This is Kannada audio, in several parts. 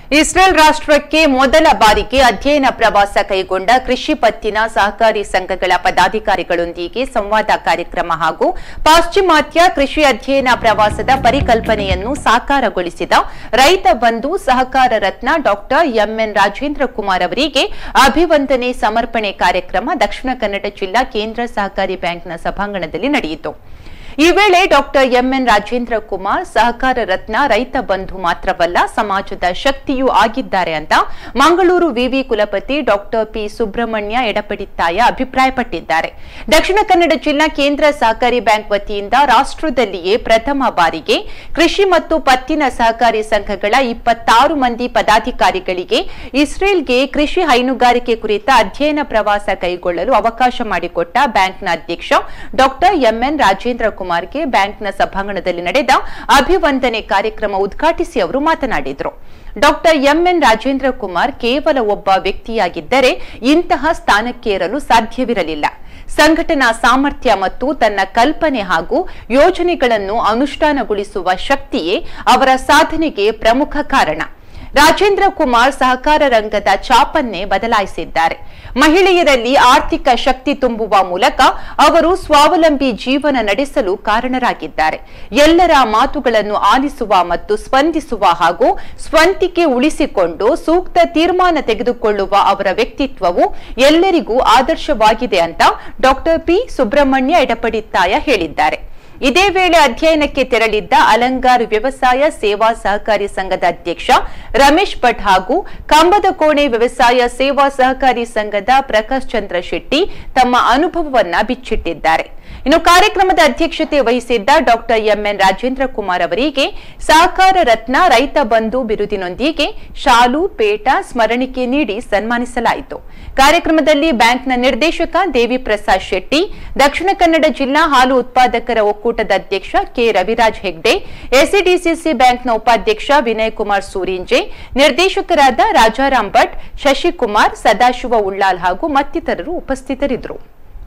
ಇಸ್ರೇಲ್ ರಾಷ್ಟ್ರಕ್ಕೆ ಮೊದಲ ಬಾರಿಗೆ ಅಧ್ಯಯನ ಪ್ರವಾಸ ಕೈಗೊಂಡ ಕೃಷಿ ಪತ್ತಿನ ಸಹಕಾರಿ ಸಂಘಗಳ ಪದಾಧಿಕಾರಿಗಳೊಂದಿಗೆ ಸಂವಾದ ಕಾರ್ಯಕ್ರಮ ಹಾಗೂ ಪಾಶ್ಚಿಮಾತ್ಯ ಕೃಷಿ ಅಧ್ಯಯನ ಪ್ರವಾಸದ ಪರಿಕಲ್ಪನೆಯನ್ನು ಸಾಕಾರಗೊಳಿಸಿದ ರೈತ ಬಂಧು ಸಹಕಾರ ರತ್ನ ಡಾಕ್ಟರ್ ಎಂಎನ್ ರಾಜೇಂದ್ರ ಕುಮಾರ್ ಅವರಿಗೆ ಅಭಿವಂದನೆ ಸಮರ್ಪಣೆ ಕಾರ್ಯಕ್ರಮ ದಕ್ಷಿಣ ಕನ್ನಡ ಜಿಲ್ಲಾ ಕೇಂದ್ರ ಸಹಕಾರಿ ಬ್ಯಾಂಕ್ನ ಸಭಾಂಗಣದಲ್ಲಿ ನಡೆಯಿತು ಈ ವೇಳೆ ಡಾಕ್ಟರ್ ಎಂಎನ್ ರಾಜೇಂದ್ರ ಕುಮಾರ್ ಸಹಕಾರ ರತ್ನ ರೈತ ಬಂಧು ಮಾತ್ರವಲ್ಲ ಸಮಾಜದ ಶಕ್ತಿಯೂ ಆಗಿದ್ದಾರೆ ಅಂತ ಮಂಗಳೂರು ವಿವಿ ಕುಲಪತಿ ಡಾಕ್ಟರ್ ಪಿ ಸುಬ್ರಹ್ಮಣ್ಯ ಎಡಪಡಿತ್ತಾಯ ಅಭಿಪ್ರಾಯಪಟ್ಟಿದ್ದಾರೆ ದಕ್ಷಿಣ ಕನ್ನಡ ಜಿಲ್ಲಾ ಕೇಂದ್ರ ಸಹಕಾರಿ ಬ್ಯಾಂಕ್ ವತಿಯಿಂದ ರಾಷ್ಟ್ರದಲ್ಲಿಯೇ ಪ್ರಥಮ ಬಾರಿಗೆ ಕೃಷಿ ಮತ್ತು ಪತ್ತಿನ ಸಹಕಾರಿ ಸಂಘಗಳ ಇಪ್ಪತ್ತಾರು ಮಂದಿ ಪದಾಧಿಕಾರಿಗಳಿಗೆ ಇಸ್ರೇಲ್ಗೆ ಕೃಷಿ ಹೈನುಗಾರಿಕೆ ಕುರಿತ ಅಧ್ಯಯನ ಪ್ರವಾಸ ಕೈಗೊಳ್ಳಲು ಅವಕಾಶ ಮಾಡಿಕೊಟ್ಟ ಬ್ಯಾಂಕ್ನ ಅಧ್ಯಕ್ಷ ಡಾಕ್ಟರ್ ಎಂಎನ್ ರಾಜೇಂದ್ರ ಕುಮಾರ್ಗೆ ಬ್ಯಾಂಕ್ನ ಸಭಾಂಗಣದಲ್ಲಿ ನಡೆದ ಅಭಿವಂದನೆ ಕಾರ್ಯಕ್ರಮ ಉದ್ಘಾಟಿಸಿ ಅವರು ಮಾತನಾಡಿದರು ಡಾಕ್ಟರ್ ಎಂಎನ್ ರಾಜೇಂದ್ರ ಕುಮಾರ್ ಕೇವಲ ಒಬ್ಬ ವ್ಯಕ್ತಿಯಾಗಿದ್ದರೆ ಇಂತಹ ಸ್ಥಾನಕ್ಕೇರಲು ಸಾಧ್ಯವಿರಲಿಲ್ಲ ಸಂಘಟನಾ ಸಾಮರ್ಥ್ಯ ಮತ್ತು ತನ್ನ ಕಲ್ಪನೆ ಹಾಗೂ ಯೋಜನೆಗಳನ್ನು ಅನುಷ್ಠಾನಗೊಳಿಸುವ ಶಕ್ತಿಯೇ ಅವರ ಸಾಧನೆಗೆ ಪ್ರಮುಖ ಕಾರಣ ರಾಜೇಂದ್ರ ಕುಮಾರ್ ಸಹಕಾರ ರಂಗದ ಚಾಪನ್ನೇ ಬದಲಾಯಿಸಿದ್ದಾರೆ ಮಹಿಳೆಯರಲ್ಲಿ ಆರ್ಥಿಕ ಶಕ್ತಿ ತುಂಬುವ ಮೂಲಕ ಅವರು ಸ್ವಾವಲಂಬಿ ಜೀವನ ನಡೆಸಲು ಕಾರಣರಾಗಿದ್ದಾರೆ ಎಲ್ಲರ ಮಾತುಗಳನ್ನು ಆಲಿಸುವ ಮತ್ತು ಸ್ಪಂದಿಸುವ ಹಾಗೂ ಸ್ವಂತಿಕೆ ಉಳಿಸಿಕೊಂಡು ಸೂಕ್ತ ತೀರ್ಮಾನ ತೆಗೆದುಕೊಳ್ಳುವ ಅವರ ವ್ಯಕ್ತಿತ್ವವು ಎಲ್ಲರಿಗೂ ಆದರ್ಶವಾಗಿದೆ ಅಂತ ಡಾಕ್ಟರ್ ಪಿ ಸುಬ್ರಹ್ಮಣ್ಯ ಎಡಪಡಿತ್ತಾಯ ಹೇಳಿದ್ದಾರೆ ಇದೇ ವೇಳೆ ಅಧ್ಯಯನಕ್ಕೆ ತೆರಳಿದ್ದ ಅಲಂಗಾರ್ ವ್ಯವಸಾಯ ಸೇವಾ ಸಹಕಾರಿ ಸಂಘದ ಅಧ್ಯಕ್ಷ ರಮೇಶ್ ಭಟ್ ಹಾಗೂ ಕಂಬದ ಕೋಣೆ ವ್ಯವಸಾಯ ಸೇವಾ ಸಹಕಾರಿ ಸಂಘದ ಪ್ರಕಾಶ್ ಚಂದ್ರ ಶೆಟ್ಟಿ ತಮ್ಮ ಅನುಭವವನ್ನ ಬಿಚ್ಚಿಟ್ಟಿದ್ದಾರೆ ಇನ್ನು ಕಾರ್ಯಕ್ರಮದ ಅಧ್ಯಕ್ಷತೆ ವಹಿಸಿದ್ದ ಡಾಕ್ಟರ್ ಎಂಎನ್ ರಾಜೇಂದ್ರ ಕುಮಾರ್ ಅವರಿಗೆ ಸಹಕಾರ ರತ್ನ ರೈತ ಬಂಧು ಬಿರುದಿನೊಂದಿಗೆ ಶಾಲು ಪೇಟ ಸ್ಮರಣಿಕೆ ನೀಡಿ ಸನ್ಮಾನಿಸಲಾಯಿತು ಕಾರ್ಯಕ್ರಮದಲ್ಲಿ ಬ್ಯಾಂಕ್ನ ನಿರ್ದೇಶಕ ದೇವಿ ಪ್ರಸಾದ್ ಶೆಟ್ಟಿ ದಕ್ಷಿಣ ಕನ್ನಡ ಜಿಲ್ಲಾ ಹಾಲು ಉತ್ಪಾದಕರ ಒಕ್ಕೂಟದ ಅಧ್ಯಕ್ಷ ಕೆ ರವಿರಾಜ್ ಹೆಗ್ಡೆ ಎಸ್ಸಿಡಿಸಿಸಿ ಬ್ಯಾಂಕ್ನ ಉಪಾಧ್ಯಕ್ಷ ವಿನಯ್ ಕುಮಾರ್ ಸೂರಿಂಜೆ ನಿರ್ದೇಶಕರಾದ ರಾಜಾರಾಮ್ ಭಟ್ ಶಶಿಕುಮಾರ್ ಸದಾಶಿವ ಉಳ್ಳಾಲ್ ಹಾಗೂ ಮತ್ತಿತರರು ಉಪಸ್ಥಿತರಿದ್ದರು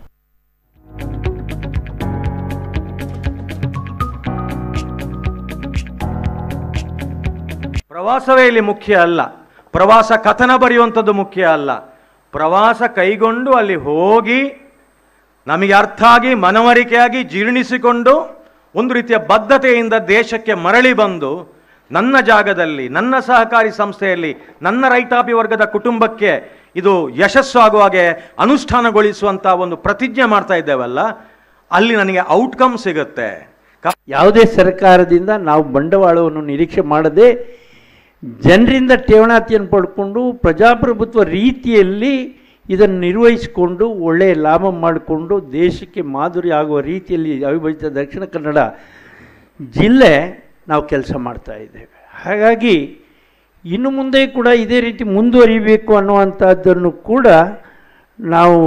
ಪ್ರವಾಸವೇ ಇಲ್ಲಿ ಮುಖ್ಯ ಅಲ್ಲ ಪ್ರವಾಸ ಕಥನ ಬರೆಯುವಂಥದ್ದು ಮುಖ್ಯ ಅಲ್ಲ ಪ್ರವಾಸ ಕೈಗೊಂಡು ಅಲ್ಲಿ ಹೋಗಿ ನಮಗೆ ಅರ್ಥ ಆಗಿ ಮನವರಿಕೆಯಾಗಿ ಜೀರ್ಣಿಸಿಕೊಂಡು ಒಂದು ರೀತಿಯ ಬದ್ಧತೆಯಿಂದ ದೇಶಕ್ಕೆ ಮರಳಿ ಬಂದು ನನ್ನ ಜಾಗದಲ್ಲಿ ನನ್ನ ಸಹಕಾರಿ ಸಂಸ್ಥೆಯಲ್ಲಿ ನನ್ನ ರೈತಾಪಿ ವರ್ಗದ ಕುಟುಂಬಕ್ಕೆ ಇದು ಯಶಸ್ಸು ಆಗುವ ಹಾಗೆ ಅನುಷ್ಠಾನಗೊಳಿಸುವಂಥ ಒಂದು ಪ್ರತಿಜ್ಞೆ ಮಾಡ್ತಾ ಇದ್ದೇವಲ್ಲ ಅಲ್ಲಿ ನನಗೆ ಔಟ್ಕಮ್ ಸಿಗುತ್ತೆ ಕ- ಯಾವುದೇ ಸರ್ಕಾರದಿಂದ ನಾವು ಬಂಡವಾಳವನ್ನು ನಿರೀಕ್ಷೆ ಮಾಡದೆ ಜನರಿಂದ ಠೇವಣಾತಿಯನ್ನು ಪಡ್ಕೊಂಡು ಪ್ರಜಾಪ್ರಭುತ್ವ ರೀತಿಯಲ್ಲಿ ಇದನ್ನು ನಿರ್ವಹಿಸಿಕೊಂಡು ಒಳ್ಳೆಯ ಲಾಭ ಮಾಡಿಕೊಂಡು ದೇಶಕ್ಕೆ ಮಾದರಿ ಆಗುವ ರೀತಿಯಲ್ಲಿ ಅವಿಭಜಿತ ದಕ್ಷಿಣ ಕನ್ನಡ ಜಿಲ್ಲೆ ನಾವು ಕೆಲಸ ಮಾಡ್ತಾ ಇದ್ದೇವೆ ಹಾಗಾಗಿ ಇನ್ನು ಮುಂದೆ ಕೂಡ ಇದೇ ರೀತಿ ಮುಂದುವರಿಬೇಕು ಅನ್ನುವಂಥದ್ದನ್ನು ಕೂಡ ನಾವು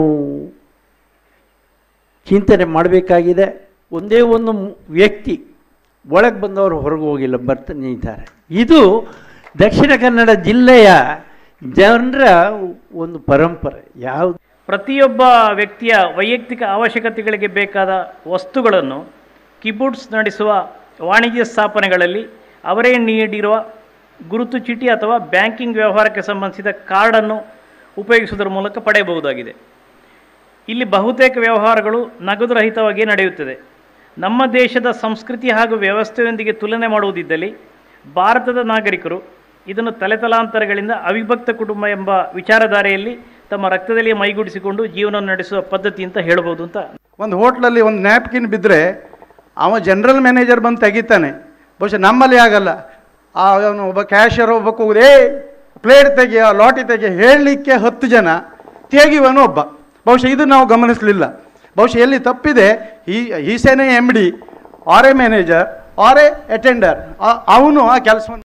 ಚಿಂತನೆ ಮಾಡಬೇಕಾಗಿದೆ ಒಂದೇ ಒಂದು ಮು- ವ್ಯಕ್ತಿ ಒಳಗೆ ಬಂದವರು ಹೊರಗೆ ಹೋಗಿಲ್ಲ ಬರ್ತಾನೆ ಇದ್ದಾರೆ ಇದು ದಕ್ಷಿಣ ಕನ್ನಡ ಜಿಲ್ಲೆಯ ಜನರ ಒಂದು ಪರಂಪರೆ ಯಾವ ಪ್ರತಿಯೊಬ್ಬ ವ್ಯಕ್ತಿಯ ವೈಯಕ್ತಿಕ ಅವಶ್ಯಕತೆಗಳಿಗೆ ಬೇಕಾದ ವಸ್ತುಗಳನ್ನು ಕಿಬುಟ್ಸ್ ನಡೆಸುವ ವಾಣಿಜ್ಯ ಸ್ಥಾಪನೆಗಳಲ್ಲಿ ಅವರೇ ನೀಡಿರುವ ಗುರುತು ಚೀಟಿ ಅಥವಾ ಬ್ಯಾಂಕಿಂಗ್ ವ್ಯವಹಾರಕ್ಕೆ ಸಂಬಂಧಿಸಿದ ಕಾರ್ಡನ್ನು ಉಪಯೋಗಿಸುವುದರ ಮೂಲಕ ಪಡೆಯಬಹುದಾಗಿದೆ ಇಲ್ಲಿ ಬಹುತೇಕ ವ್ಯವಹಾರಗಳು ನಗದು ರಹಿತವಾಗಿ ನಡೆಯುತ್ತದೆ ನಮ್ಮ ದೇಶದ ಸಂಸ್ಕೃತಿ ಹಾಗೂ ವ್ಯವಸ್ಥೆಯೊಂದಿಗೆ ತುಲನೆ ಮಾಡುವುದಿದ್ದಲ್ಲಿ ಭಾರತದ ನಾಗರಿಕರು ಇದನ್ನು ತಲೆತಲಾಂತರಗಳಿಂದ ಅವಿಭಕ್ತ ಕುಟುಂಬ ಎಂಬ ವಿಚಾರಧಾರೆಯಲ್ಲಿ ತಮ್ಮ ರಕ್ತದಲ್ಲಿ ಮೈಗೂಡಿಸಿಕೊಂಡು ಜೀವನ ನಡೆಸುವ ಪದ್ಧತಿ ಅಂತ ಹೇಳ್ಬೋದು ಅಂತ ಒಂದು ಹೋಟ್ಲಲ್ಲಿ ಒಂದು ನ್ಯಾಪ್ಕಿನ್ ಬಿದ್ದರೆ ಅವ ಜನರಲ್ ಮ್ಯಾನೇಜರ್ ಬಂದು ತೆಗಿತಾನೆ ಬಹುಶಃ ನಮ್ಮಲ್ಲಿ ಆಗಲ್ಲ ಆ ಅವನು ಒಬ್ಬ ಕ್ಯಾಶಿಯರ್ ಒಬ್ಬ ಕೂಗುದು ಏ ಪ್ಲೇಟ್ ತೆಗಿಯ ಲಾಟಿ ತೆಗಿಯ ಹೇಳಲಿಕ್ಕೆ ಹತ್ತು ಜನ ತೆಗಿವನು ಒಬ್ಬ ಬಹುಶಃ ಇದು ನಾವು ಗಮನಿಸಲಿಲ್ಲ ಬಹುಶಃ ಎಲ್ಲಿ ತಪ್ಪಿದೆ ಈ ಈಸೇನೆ M D or a manager or a attender ಅವನು ಆ ಕೆಲಸವನ್ನು